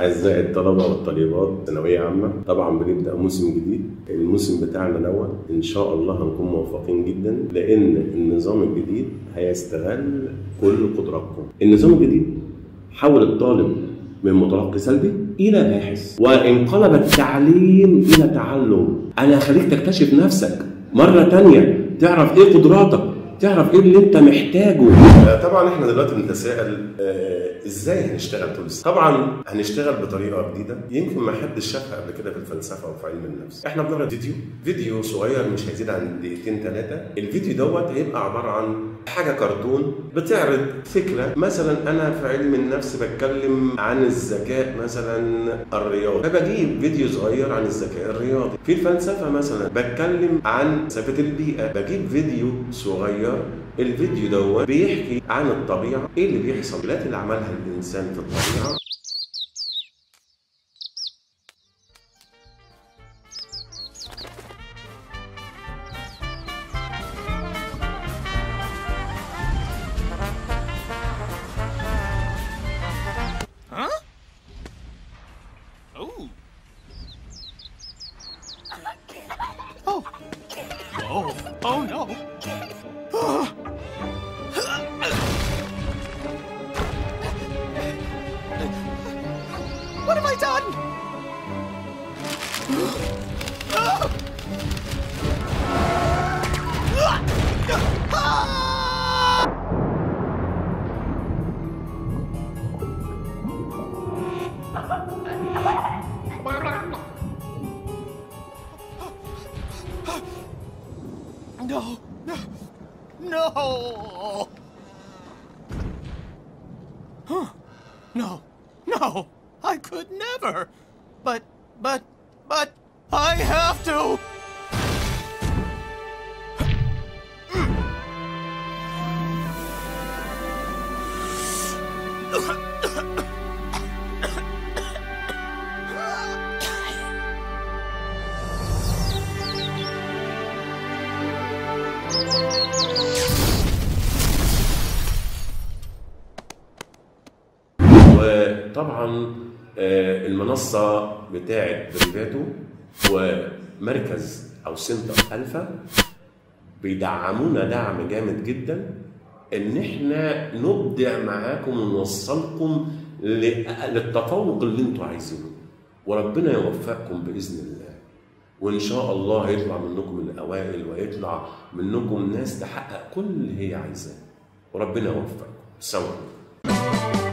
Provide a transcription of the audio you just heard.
أعزائي الطلبة والطالبات ثانوية عامة طبعا بنبدأ موسم جديد الموسم بتاعنا دوت إن شاء الله هنكون موفقين جدا لأن النظام الجديد هيستغل كل قدراتكم النظام الجديد حول الطالب من متلقي سلبي إلى باحث وانقلب التعليم إلى تعلم أنا هخليك تكتشف نفسك مرة تانية تعرف إيه قدراتك تعرف ايه اللي انت محتاجه طبعا احنا دلوقتي بنتساءل آه ازاي هنشتغل طول السنه طبعا هنشتغل بطريقه جديده يمكن ما حدش شافها قبل كده في الفلسفه وفي علم النفس احنا بنعرض فيديو فيديو صغير مش هيزيد عن دقيقتين ثلاثه الفيديو دوت هيبقى عباره عن حاجه كرتون بتعرض فكره مثلا انا في علم النفس بتكلم عن الذكاء مثلا الرياضي فبجيب فيديو صغير عن الذكاء الرياضي في الفلسفه مثلا بتكلم عن فلسفه البيئه بجيب فيديو صغير الفيديو دوت بيحكي عن الطبيعه ايه اللي بيحصل التي اللي عملها الانسان في الطبيعه Oh. Oh. Oh. Oh no. What have I done? No. No. No. Huh. No. No. I could never. But, but, but, I have to. وطبعا آه، المنصه بتاعه بريفاتو ومركز او سنتر الفا بيدعمونا دعم جامد جدا ان احنا نبدع معاكم ونوصلكم ل- للتفوق اللي انتوا عايزينه وربنا يوفقكم باذن الله وان شاء الله هيطلع منكم الاوائل ويطلع منكم ناس تحقق كل اللي هي عايزاه وربنا يوفقكم سوا